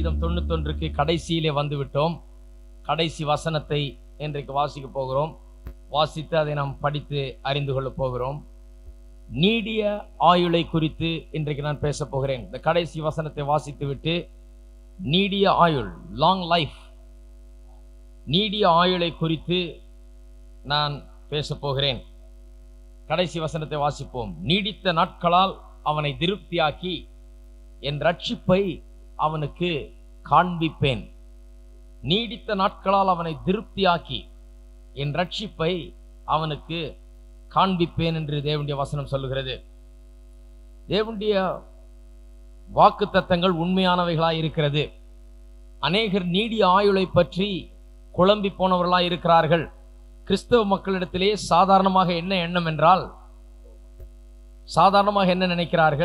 சங்கீதம் தொண்ணூத்தொன்றுக்கு கடைசியிலே வந்து விட்டோம் கடைசி வசனத்தை இன்றைக்கு வாசிக்க போகிறோம் வாசித்து அதை நாம் படித்து அறிந்து கொள்ளப் போகிறோம் நீடிய ஆயுளை குறித்து இன்றைக்கு நான் பேச போகிறேன் இந்த கடைசி வசனத்தை வாசித்து விட்டு நீடிய ஆயுள் லாங் லைஃப் நீடிய ஆயுளை குறித்து நான் பேச போகிறேன் கடைசி வசனத்தை வாசிப்போம் நீடித்த நாட்களால் அவனை திருப்தியாக்கி என் ரட்சிப்பை அவனுக்கு காண்பிப்பேன் நீடித்த நாட்களால் அவனை திருப்தியாக்கி என் ரட்சிப்பை அவனுக்கு காண்பிப்பேன் என்று தேவனுடைய வசனம் சொல்லுகிறது தேவனுடைய வாக்கு தத்தங்கள் உண்மையானவைகளாய் இருக்கிறது அநேகர் நீடிய ஆயுளை பற்றி குழம்பி போனவர்களாய் இருக்கிறார்கள் கிறிஸ்தவ மக்களிடத்திலே சாதாரணமாக என்ன எண்ணம் என்றால் சாதாரணமாக என்ன நினைக்கிறார்கள்